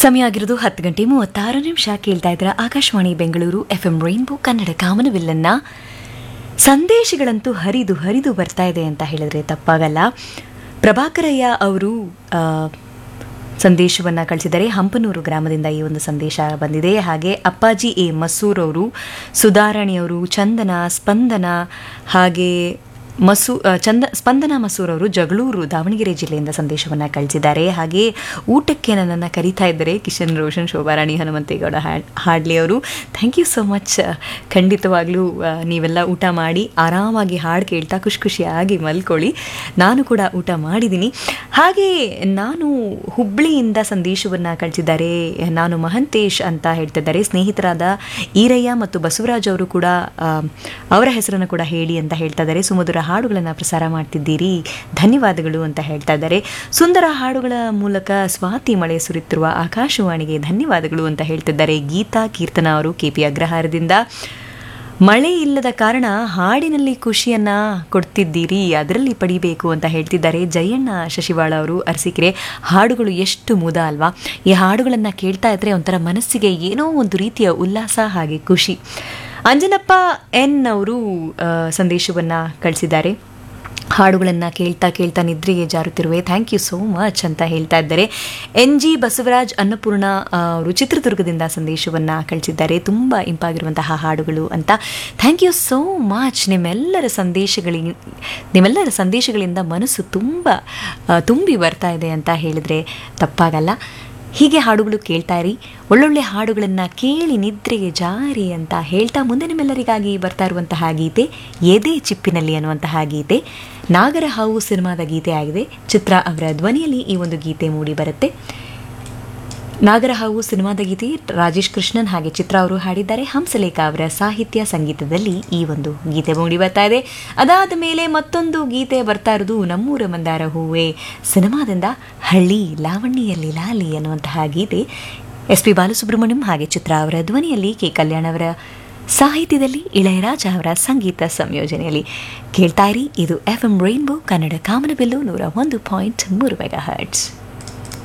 ಸಮಯ ಆಗಿರೋದು ಹತ್ತು ಗಂಟೆ ಮೂವತ್ತಾರು ನಿಮಿಷ ಕೇಳ್ತಾ ಇದ್ರ Akashvani Bengaluru F M rainbow Kannada ಕಾಮನವಿಲ್ಲನ್ನ ಸಂದೇಶಗಳಂತೂ ಹರಿದು ಹರಿದು ಬರ್ತಾ ಇದೆ ಅಂತ ಹೇಳಿದ್ರೆ ತಪ್ಪಾಗಲ್ಲ ಪ್ರಭಾಕರಯ್ಯ ಅವರು ಆ, ಸಂದೇಶವನ್ನು ಕಳಿಸಿದರೆ ಹಂಪನೂರು ಗ್ರಾಮದಿಂದ ಈ ಒಂದು ಸಂದೇಶ ಬಂದಿದೆ ಹಾಗೆ ಅಪ್ಪಾಜಿ ಎ ಮಸೂರ್ ಅವರು ಸುಧಾರಾಣಿಯವರು ಚಂದನ ಸ್ಪಂದನ ಹಾಗೆ ಮಸೂ ಆ, ಚಂದ ಸ್ಪಂದನ ಮಸೂರ್ ಅವರು ಜಗಳೂರು ದಾವಣಗೆರೆ ಜಿಲ್ಲೆಯಿಂದ ಸಂದೇಶವನ್ನು ಕಳಿಸಿದ್ದಾರೆ ಹಾಗೆ ಊಟಕ್ಕೆ ನನ್ನನ್ನು ಕರೀತಾ ಇದ್ದಾರೆ ಕಿಶನ್ ರೋಷನ್ ಶೋಭಾರಾಣಿ ಹನುಮಂತೇಗೌಡ ಹಾ- ಹಾಡ್ಲಿ ಅವರು ಥ್ಯಾಂಕ್ ಯು ಸೋ ಮಚ್ ಖಂಡಿತವಾಗ್ಲೂ ಆ, ನೀವೆಲ್ಲ ಊಟ ಮಾಡಿ ಆರಾಮಾಗಿ ಹಾಡು ಕೇಳ್ತಾ ಖುಷಿ ಖುಷಿಯಾಗಿ ಮಲ್ಕೊಳ್ಳಿ ನಾನು ಕೂಡ ಊಟ ಮಾಡಿದ್ದೀನಿ ಹಾಗೆ ನಾನು ಹುಬ್ಳಿಯಿಂದ ಸಂದೇಶವನ್ನು ಕಳಿಸಿದ್ದಾರೆ ನಾನು ಮಹಂತೇಶ್ ಅಂತ ಹೇಳ್ತಿದ್ದಾರೆ ಸ್ನೇಹಿತರಾದ ಈರಯ್ಯ ಮತ್ತು ಬಸವರಾಜ್ ಅವರು ಕೂಡ ಆ, ಅವರ ಹೆಸರನ್ನು ಕೂಡ ಹೇಳಿ ಅಂತ ಹೇಳ್ತಾ ಇದ್ದಾರೆ ಸುಮಧುರ ಹಾಡುಗಳನ್ನು ಪ್ರಸಾರ ಮಾಡ್ತಿದ್ದೀರಿ ಧನ್ಯವಾದಗಳು ಅಂತ ಹೇಳ್ತಾ ಇದ್ದಾರೆ ಸುಂದರ ಹಾಡುಗಳ ಮೂಲಕ ಸ್ವಾತಿ ಮಳೆ ಸುರಿತಿರುವ ಆಕಾಶವಾಣಿಗೆ ಧನ್ಯವಾದಗಳು ಅಂತ ಹೇಳ್ತಿದ್ದಾರೆ ಗೀತಾ ಕೀರ್ತನ ಅವರು ಕೆ ಪಿ ಅಗ್ರಹಾರದಿಂದ ಮಳೆ ಇಲ್ಲದ ಕಾರಣ ಹಾಡಿನಲ್ಲಿ ಖುಷಿಯನ್ನ ಕೊಡ್ತಿದ್ದೀರಿ ಅದರಲ್ಲಿ ಪಡಿಬೇಕು ಅಂತ ಹೇಳ್ತಿದ್ದಾರೆ ಜಯಣ್ಣ ಶಶಿವಾಳ ಅವರು ಅರಸಿಕೆರೆ ಹಾಡುಗಳು ಎಷ್ಟು ಮುದ ಅಲ್ವಾ ಈ ಹಾಡುಗಳನ್ನು ಕೇಳ್ತಾ ಇದ್ರೆ ಒಂಥರ ಮನಸ್ಸಿಗೆ ಏನೋ ಒಂದು ರೀತಿಯ ಉಲ್ಲಾಸ ಹಾಗೆ ಖುಷಿ ಅಂಜನಪ್ಪ ಎನ್ ಅವರು ಆ, ಸಂದೇಶವನ್ನ ಕಳಿಸಿದ್ದಾರೆ ಹಾಡುಗಳನ್ನು ಕೇಳ್ತಾ ಕೇಳ್ತಾ ನಿದ್ರೆಗೆ ಜಾರುತ್ತಿರುವೆ ಥ್ಯಾಂಕ್ ಯು ಸೋ ಮಚ್ ಅಂತ ಹೇಳ್ತಾ ಇದ್ದಾರೆ ಎನ್ ಜಿ ಬಸವರಾಜ್ ಅನ್ನಪೂರ್ಣ ಆ, ಅವರು ಚಿತ್ರದುರ್ಗದಿಂದ ಸಂದೇಶವನ್ನು ಕಳಿಸಿದ್ದಾರೆ ತುಂಬ ಇಂಪಾಗಿರುವಂತಹ ಹಾಡುಗಳು ಅಂತ ಥ್ಯಾಂಕ್ ಯು ಸೋ ಮಚ್ ನಿಮ್ಮೆಲ್ಲರ ಸಂದೇಶಗಳಿ ನಿಮ್ಮೆಲ್ಲರ ಸಂದೇಶಗಳಿಂದ ಮನಸ್ಸು ತುಂಬ ಆ, ತುಂಬಿ ಬರ್ತಾ ಇದೆ ಅಂತ ಹೇಳಿದರೆ ತಪ್ಪಾಗಲ್ಲ ಹೀಗೆ ಹಾಡುಗಳು ಕೇಳ್ತಾ ಇರಿ ಒಳ್ಳೊಳ್ಳೆ ಹಾಡುಗಳನ್ನು ಕೇಳಿ ನಿದ್ರೆಗೆ ಜಾರಿ ಅಂತ ಹೇಳ್ತಾ ಮುಂದೆ ನಿಮ್ಮೆಲ್ಲರಿಗಾಗಿ ಬರ್ತಾ ಇರುವಂತಹ ಗೀತೆ ಎದೆ ಚಿಪ್ಪಿನಲ್ಲಿ ಅನ್ನುವಂತಹ ಗೀತೆ ನಾಗರಹಾವು ಸಿನಿಮಾದ ಗೀತೆ ಆಗಿದೆ ಚಿತ್ರ ಅವರ ಧ್ವನಿಯಲ್ಲಿ ಈ ಒಂದು ಗೀತೆ ಮೂಡಿ ಬರುತ್ತೆ ನಾಗರಹಾವು ಸಿನಿಮಾದ ಗೀತೆ ರಾಜೇಶ್ ಕೃಷ್ಣನ್ ಹಾಗೆ ಚಿತ್ರ ಅವರು ಹಾಡಿದ್ದಾರೆ ಹಂಸಲೇಖ ಅವರ ಸಾಹಿತ್ಯ ಸಂಗೀತದಲ್ಲಿ ಈ ಒಂದು ಗೀತೆ ಮೂಡಿ ಬರ್ತಾ ಇದೆ ಅದಾದ ಮೇಲೆ ಮತ್ತೊಂದು ಗೀತೆ ಬರ್ತಾ ಇರೋದು ನಮ್ಮೂರ ಮಂದಾರ ಹೂವೆ ಸಿನಿಮಾದಿಂದ ಹಳ್ಳಿ ಲಾವಣ್ಣಿಯಲ್ಲಿ ಲಾಲಿ ಅನ್ನುವಂತಹ ಗೀತೆ ಎಸ್ ಪಿ ಬಾಲಸುಬ್ರಹ್ಮಣ್ಯಂ ಹಾಗೆ ಚಿತ್ರ ಅವರ ಧ್ವನಿಯಲ್ಲಿ ಕೆ ಕಲ್ಯಾಣ್ ಅವರ ಸಾಹಿತ್ಯದಲ್ಲಿ ಇಳಯರಾಜ ಅವರ ಸಂಗೀತ ಸಂಯೋಜನೆಯಲ್ಲಿ ಕೇಳ್ತಾ ಇರಿ ಇದು ಎಫ್ ಎಂ ರೈನ್ಬೋ ಕನ್ನಡ ಕಾಮನಬಿಲ್ಲು ನೂರ ಒಂದು ಪಾಯಿಂಟ್ ಮೂರು ಮೆಗಾ ಹರ್ಟ್ಸ್